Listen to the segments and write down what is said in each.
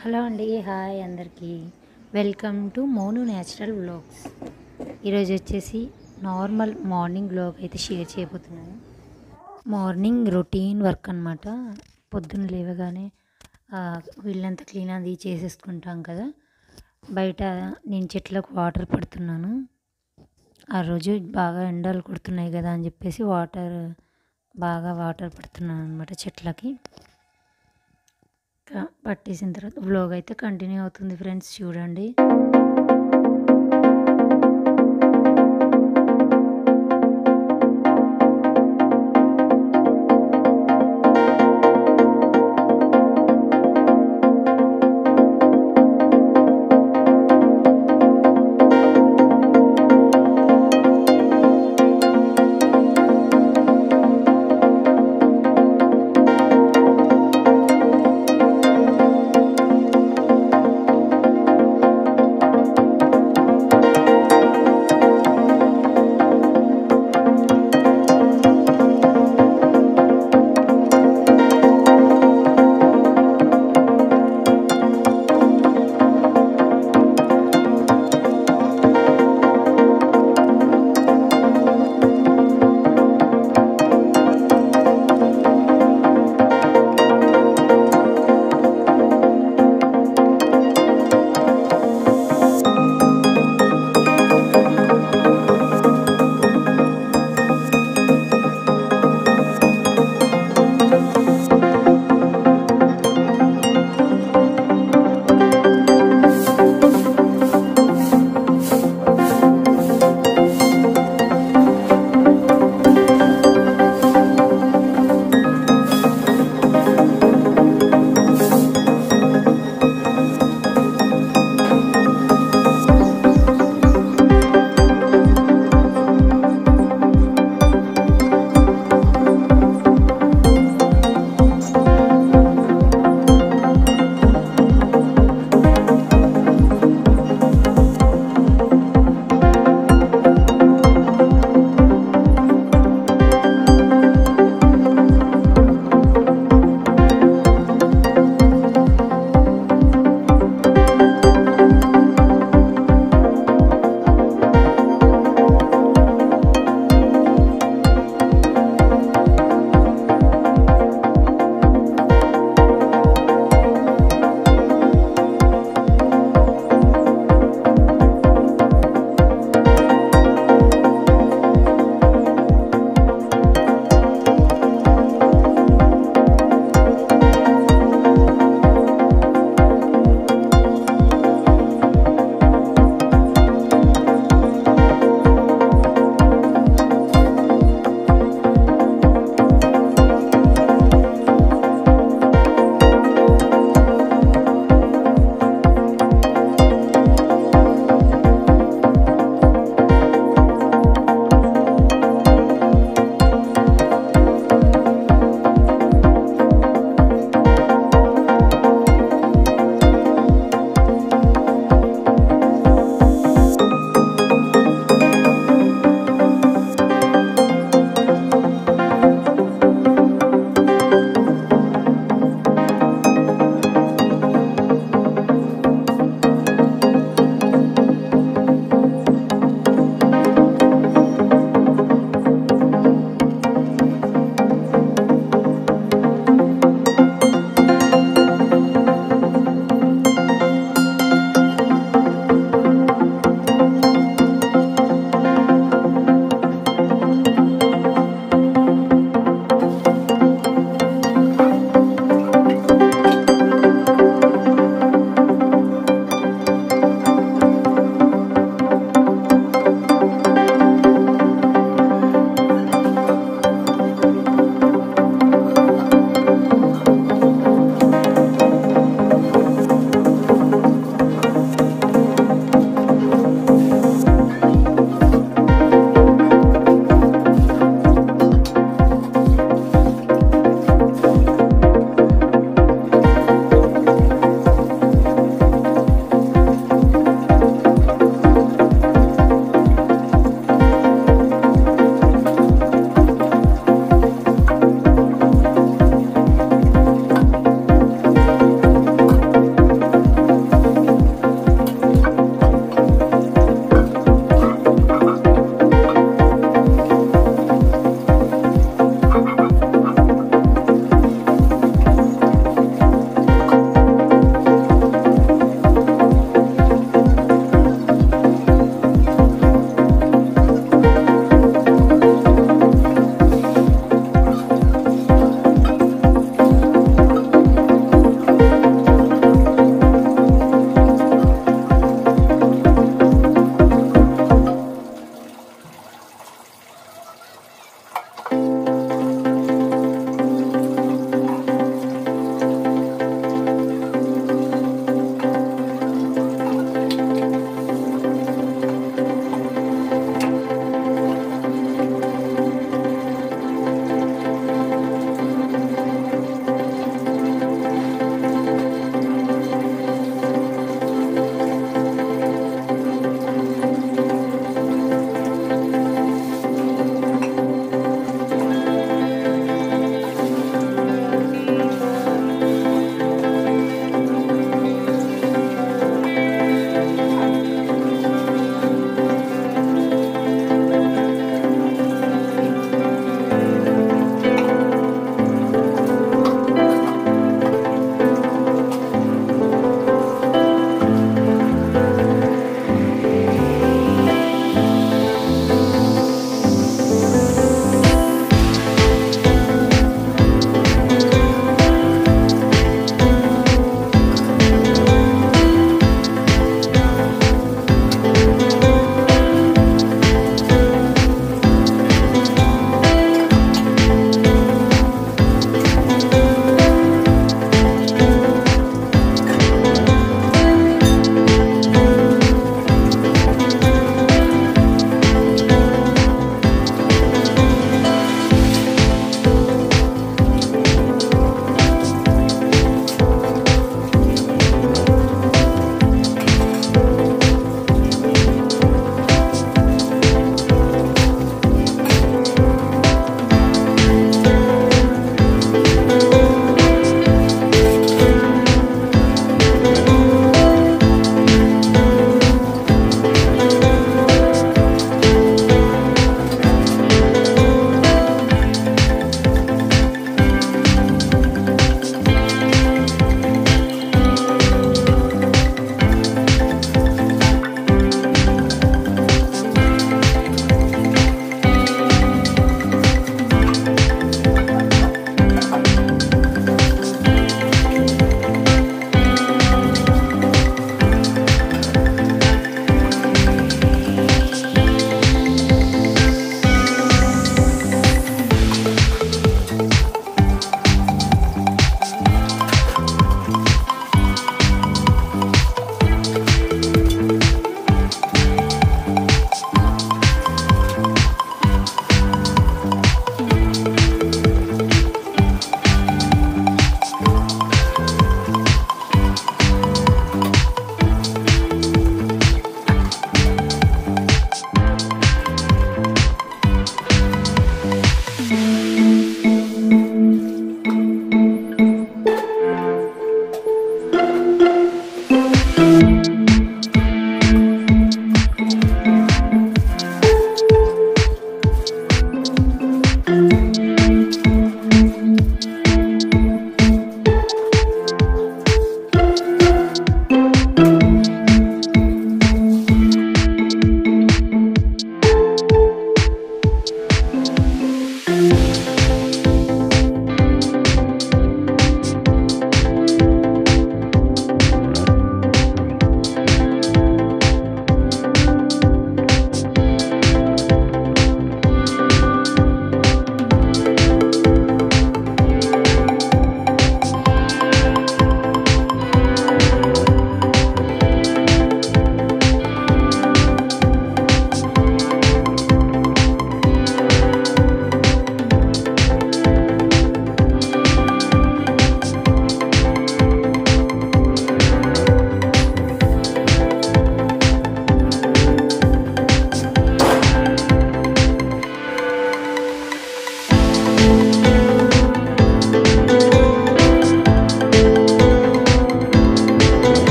hello అండి hi అందరికీ welcome to Monu natural vlogs ఈరోజు వచ్చేసి నార్మల్ మార్నింగ్ వ్లాగ్ అయితే షేర్ చేయబోతున్నాను మార్నింగ్ రొటీన్ వర్క్ అనమాట పొద్దున్న లేవగానే ఆ, వీళ్ళంతా క్లీన్ అది చేసేసుకుంటాం కదా బయట నేను చెట్లకు వాటర్ పడుతున్నాను ఆ రోజు బాగా ఎండలు కొడుతున్నాయి కదా అని చెప్పేసి వాటర్ బాగా వాటర్ పడుతున్నాను అనమాట చెట్లకి ఇంకా పట్టేసిన తర్వాత వ్లాగ్ అయితే కంటిన్యూ అవుతుంది ఫ్రెండ్స్ చూడండి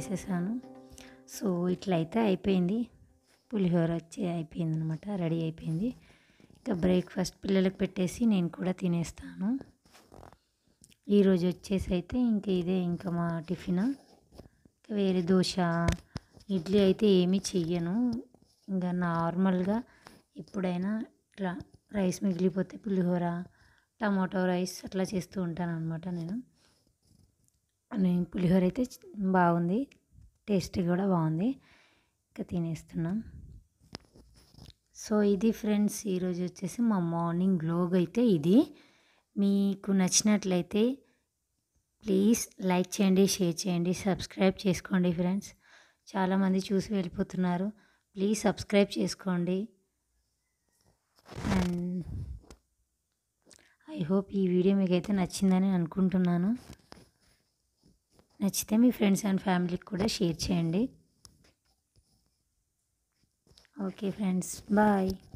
చేసేసాను సో ఇట్లా అయితే అయిపోయింది పులిహోర వచ్చి అయిపోయింది అనమాట రెడీ అయిపోయింది ఇంకా బ్రేక్ఫాస్ట్ పిల్లలకు పెట్టేసి నేను కూడా తినేస్తాను ఈరోజు వచ్చేసి అయితే ఇంక ఇదే ఇంకా మా టిఫిన్ ఇంకా వేరే దోశ ఇడ్లీ అయితే ఏమీ చెయ్యను ఇంకా నార్మల్గా ఎప్పుడైనా ఇట్లా రైస్ మిగిలిపోతే పులిహోర టమాటో రైస్ అట్లా చేస్తూ ఉంటాను అనమాట నేను నేను పులిహోర అయితే బాగుంది టేస్ట్ కూడా బాగుంది ఇంకా తినేస్తున్నాం సో ఇది ఫ్రెండ్స్ ఈరోజు వచ్చేసి మా మార్నింగ్ బ్లాగ్ అయితే ఇది మీకు నచ్చినట్లయితే ప్లీజ్ లైక్ చేయండి షేర్ చేయండి సబ్స్క్రైబ్ చేసుకోండి ఫ్రెండ్స్ చాలామంది చూసి వెళ్ళిపోతున్నారు ప్లీజ్ సబ్స్క్రైబ్ చేసుకోండి అండ్ ఐ హోప్ ఈ వీడియో మీకైతే నచ్చిందని అనుకుంటున్నాను నచ్చితే మీ ఫ్రెండ్స్ అండ్ ఫ్యామిలీకి కూడా షేర్ చేయండి ఓకే ఫ్రెండ్స్ బాయ్